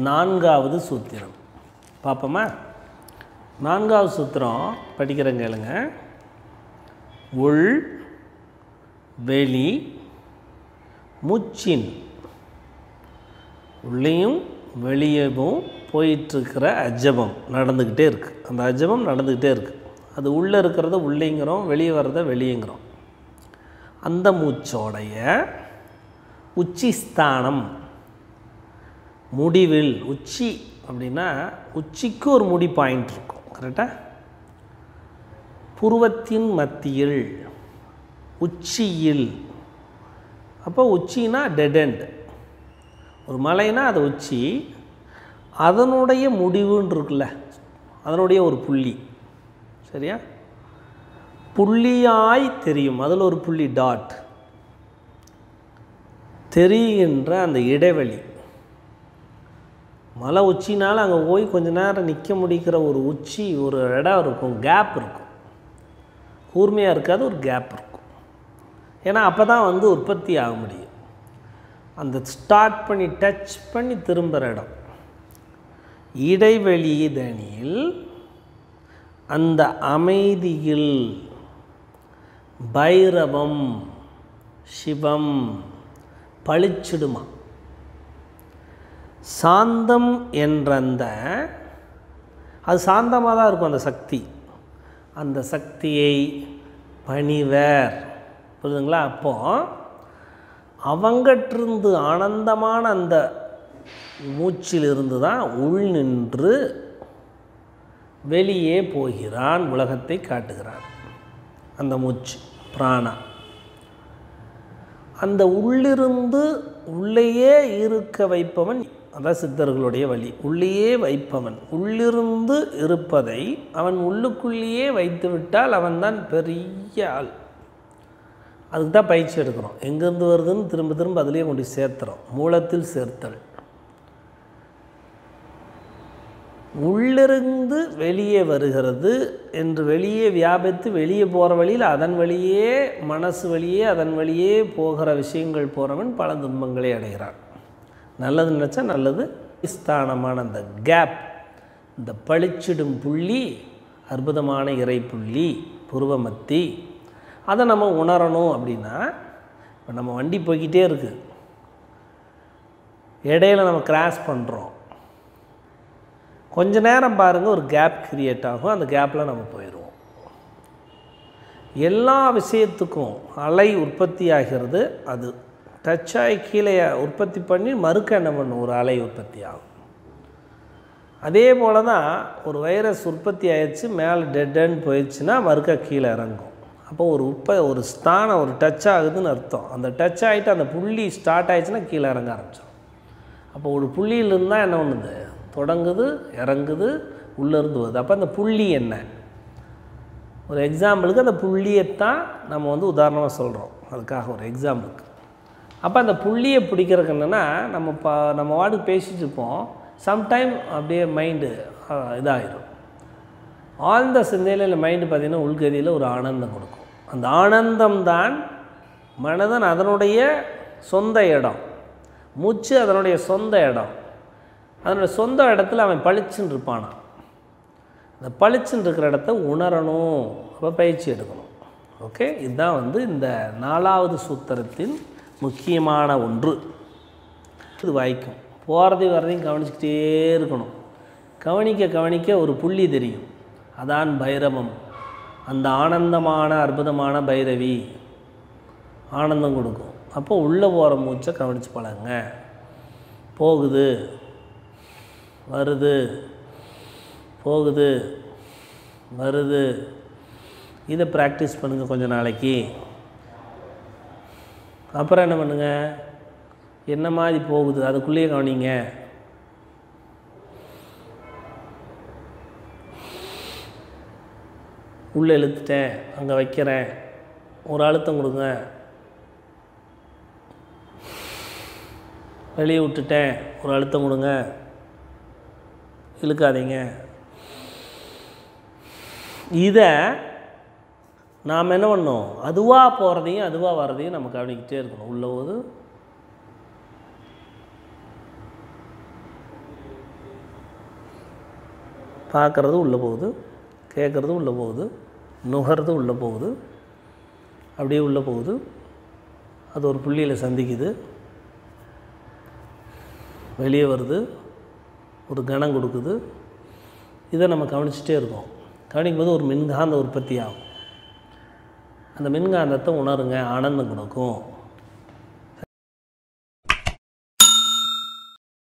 நான்காவது சூத்திரம் பார்ப்போமா நான்காவது சூத்திரம் படிக்கிறேன் கேளுங்க உள் வெளி முச்சின் உள்ளேயும் வெளியவும் போயிட்டுருக்கிற அஜபம் நடந்துக்கிட்டே இருக்குது அந்த அஜபம் நடந்துக்கிட்டே இருக்குது அது உள்ளே இருக்கிறத உள்ளேங்கிறோம் வெளியே வர்றத வெளியேங்கிறோம் அந்த மூச்சோடைய உச்சிஸ்தானம் முடிவில் உச்சி அப்படின்னா உச்சிக்கு ஒரு முடி பாயிண்ட் இருக்கும் கரெக்டாக புருவத்தின் மத்தியில் உச்சியில் அப்போ உச்சினா டெட் எண்ட் ஒரு மலைனா அது உச்சி அதனுடைய முடிவுன்னு இருக்குல்ல அதனுடைய ஒரு புள்ளி சரியா புள்ளியாய் தெரியும் அதில் ஒரு புள்ளி டாட் தெரிகின்ற அந்த இடைவெளி மலை உச்சினால் அங்கே போய் கொஞ்ச நேரம் நிற்க முடிக்கிற ஒரு உச்சி ஒரு இடம் இருக்கும் கேப் இருக்கும் கூர்மையாக இருக்காது ஒரு கேப் இருக்கும் ஏன்னா அப்போ தான் வந்து உற்பத்தி ஆக முடியும் அந்த ஸ்டார்ட் பண்ணி டச் பண்ணி திரும்புகிற இடம் இடைவெளிதனில் அந்த அமைதியில் பைரவம் சிவம் பளிச்சிடுமா சாந்தம் என்றந்த அது சாந்தமாக தான் இருக்கும் அந்த சக்தி அந்த சக்தியை பணிவர் புரியுதுங்களா அப்போ அவங்கட்டிருந்து ஆனந்தமான அந்த மூச்சிலிருந்து தான் உள் நின்று வெளியே போகிறான் உலகத்தை காட்டுகிறான் அந்த மூச்சு பிராணா அந்த உள்ளிருந்து உள்ளேயே இருக்க வைப்பவன் அதான் சித்தர்களுடைய வழி உள்ளேயே வைப்பவன் உள்ளிருந்து இருப்பதை அவன் உள்ளுக்குள்ளேயே வைத்து விட்டால் அவன்தான் பெரிய ஆள் அதுக்கு தான் பயிற்சி எடுக்கிறோம் எங்கேருந்து வருதுன்னு திரும்ப திரும்ப அதிலே கொண்டு சேர்த்துறோம் மூலத்தில் சேர்த்தல் உள்ளிருந்து வெளியே வருகிறது என்று வெளியே வியாபித்து வெளியே போகிற வழியில் அதன் வழியே மனசு வழியே அதன் வழியே போகிற விஷயங்கள் போகிறவன் பல துன்பங்களை அடைகிறான் நல்லது நினச்சா நல்லது ஸ்தானமான அந்த கேப் இந்த பளிச்சிடும் புள்ளி அற்புதமான இறை புள்ளி புருவமத்தி அதை நம்ம உணரணும் அப்படின்னா இப்போ நம்ம வண்டி போய்கிட்டே இருக்குது இடையில நம்ம கிராஸ் பண்ணுறோம் கொஞ்ச நேரம் பாருங்கள் ஒரு கேப் கிரியேட் ஆகும் அந்த கேப்பில் நம்ம போயிடுவோம் எல்லா விஷயத்துக்கும் அலை உற்பத்தி ஆகிறது அது டச் ஆகி கீழே உற்பத்தி பண்ணி மறுக்க என்ன பண்ணும் ஒரு அலை உற்பத்தி ஆகும் அதே போல் தான் ஒரு வைரஸ் உற்பத்தி ஆயிடுச்சு மேலே டெட்டன் போயிடுச்சுன்னா மறுக்க கீழே இறங்கும் அப்போ ஒரு உப்ப ஒரு ஸ்தானம் ஒரு டச் ஆகுதுன்னு அர்த்தம் அந்த டச் ஆகிட்டு அந்த புள்ளி ஸ்டார்ட் ஆயிடுச்சுன்னா கீழே இறங்க ஆரம்பிச்சிடும் அப்போ ஒரு புள்ளியிலிருந்து தான் என்ன பண்ணுது தொடங்குது இறங்குது உள்ளேருந்து வருது அப்போ அந்த புள்ளி என்ன ஒரு எக்ஸாம்பிளுக்கு அந்த புள்ளியைத்தான் நம்ம வந்து உதாரணமாக சொல்கிறோம் அதுக்காக ஒரு எக்ஸாம்பிளுக்கு அப்போ அந்த புள்ளியை பிடிக்கிறதுக்கு என்னென்னா நம்ம பா நம்ம வாட்டுக்கு பேசிகிட்டு இருப்போம் சம்டைம் அப்படியே மைண்டு இதாகிடும் ஆழ்ந்த சிந்தையில் மைண்டு பார்த்திங்கன்னா உள்கதியில் ஒரு ஆனந்தம் கொடுக்கும் அந்த ஆனந்தம் தான் மனதன் அதனுடைய சொந்த இடம் மூச்சு அதனுடைய சொந்த இடம் அதனுடைய சொந்த இடத்துல அவன் பளிச்சுன்னு இருப்பானா அந்த பளிச்சுன்னு இருக்கிற இடத்த உணரணும் அப்போ பயிற்சி எடுக்கணும் ஓகே இதுதான் வந்து இந்த நாலாவது சூத்திரத்தின் முக்கியமான ஒன்று இது வாய்க்கும் போகிறதையும் வர்றதையும் கவனிச்சுக்கிட்டே இருக்கணும் கவனிக்க கவனிக்க ஒரு புள்ளி தெரியும் அதான் பைரவம் அந்த ஆனந்தமான அற்புதமான பைரவி ஆனந்தம் கொடுக்கும் அப்போ உள்ளே போகிற மூச்சை கவனித்து பழங்க போகுது வருது போகுது வருது இதை ப்ராக்டிஸ் பண்ணுங்கள் கொஞ்ச நாளைக்கு அப்புறம் என்ன பண்ணுங்க என்ன மாதிரி போகுது அதுக்குள்ளேயே கவனிங்க உள்ளே இழுத்துட்டேன் அங்கே வைக்கிறேன் ஒரு அழுத்தம் கொடுங்க வெளியே விட்டுட்டேன் ஒரு அழுத்தம் கொடுங்க இழுக்காதீங்க இதை நாம் என்ன பண்ணோம் அதுவாக போகிறதையும் அதுவாக வர்றதையும் நம்ம கவனிக்கிட்டே இருக்கணும் உள்ள போது பார்க்குறது உள்ளே போகுது கேட்குறது உள்ளே போகுது நுகர்றது உள்ளே போகுது அப்படியே உள்ளே போகுது அது ஒரு புள்ளியில் சந்திக்குது வெளியே வருது ஒரு கணம் கொடுக்குது இதை நம்ம கவனிச்சிட்டே இருக்கோம் கவனிக்கும் போது ஒரு மின்காந்த உற்பத்தி ஆகும் அந்த மின்காந்தத்தை உணருங்க ஆனந்தம் கொடுக்கும்